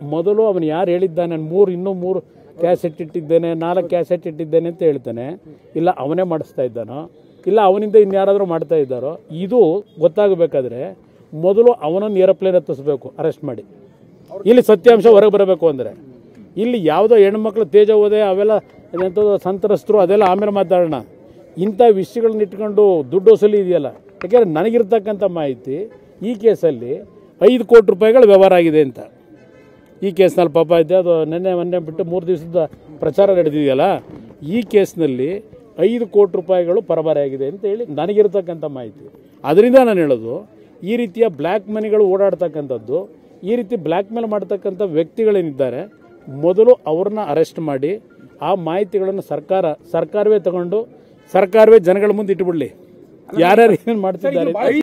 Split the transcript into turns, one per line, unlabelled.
ಮೊದಲು ಅವನು ಯಾರು ಹೇಳಿದ್ದಾನೆ ಮೂರು ಇನ್ನೂ ಮೂರು ಕ್ಯಾಸೆಟ್ ಇಟ್ಟಿದ್ದೇನೆ ನಾಲ್ಕು ಕ್ಯಾಸೆಟ್ ಇಟ್ಟಿದ್ದೇನೆ ಅಂತ ಹೇಳ್ತಾನೆ ಇಲ್ಲ ಅವನೇ ಮಾಡಿಸ್ತಾ ಇದ್ದಾನೋ ಇಲ್ಲ ಅವನಿಂದ ಇನ್ಯಾರಾದರೂ ಮಾಡ್ತಾ ಇದ್ದಾರೋ ಇದು ಗೊತ್ತಾಗಬೇಕಾದ್ರೆ ಮೊದಲು ಅವನನ್ನು ಏರೋಪ್ಲೇನ್ ಹತ್ತಿಸ್ಬೇಕು ಅರೆಸ್ಟ್ ಮಾಡಿ ಇಲ್ಲಿ ಸತ್ಯಾಂಶ ಹೊರಗೆ ಬರಬೇಕು ಅಂದರೆ ಇಲ್ಲಿ ಯಾವುದೋ ಹೆಣ್ಮಕ್ಳು ತೇಜ ಹೋದೆ ಅವೆಲ್ಲ ಎಂಥದ್ದು ಸಂತ್ರಸ್ತರು ಅದೆಲ್ಲ ಆಮೇಲೆ ಮಾತಾಡೋಣ ಇಂಥ ವಿಷಯಗಳನ್ನ ಇಟ್ಕೊಂಡು ದುಡ್ಡು ವಸೂಲಿ ಇದೆಯಲ್ಲ ಯಾಕೆಂದರೆ ನನಗಿರ್ತಕ್ಕಂಥ ಮಾಹಿತಿ ಈ ಕೇಸಲ್ಲಿ ಐದು ಕೋಟಿ ರೂಪಾಯಿಗಳು ವ್ಯವಹಾರ ಆಗಿದೆ ಅಂತ ಈ ಕೇಸ್ನಲ್ಲಿ ಪಾಪ ಇದೆ ಅದು ನಿನ್ನೆ ಮೊನ್ನೆ ಬಿಟ್ಟು ಮೂರು ದಿವಸದ ಪ್ರಚಾರ ನಡೆದಿದೆಯಲ್ಲ ಈ ಕೇಸ್ನಲ್ಲಿ ಐದು ಕೋಟಿ ರೂಪಾಯಿಗಳು ಪರಬಾರೆಯಾಗಿದೆ ಅಂತ ಹೇಳಿ ನನಗಿರ್ತಕ್ಕಂಥ ಮಾಹಿತಿ ಅದರಿಂದ ನಾನು ಹೇಳೋದು ಈ ರೀತಿಯ ಬ್ಲ್ಯಾಕ್ ಮನಿಗಳು ಓಡಾಡ್ತಕ್ಕಂಥದ್ದು ಈ ರೀತಿ ಬ್ಲ್ಯಾಕ್ ಮೇಲ್ ಮಾಡ್ತಕ್ಕಂಥ ವ್ಯಕ್ತಿಗಳೇನಿದ್ದಾರೆ ಮೊದಲು ಅವ್ರನ್ನ ಅರೆಸ್ಟ್ ಮಾಡಿ ಆ ಮಾಹಿತಿಗಳನ್ನು ಸರ್ಕಾರ ಸರ್ಕಾರವೇ ತಗೊಂಡು ಸರ್ಕಾರವೇ ಜನಗಳ ಮುಂದೆ ಇಟ್ಟುಬಿಡಲಿ ಯಾರ್ಯಾರು ಏನು ಮಾಡ್ತಿದ್ದಾರೆ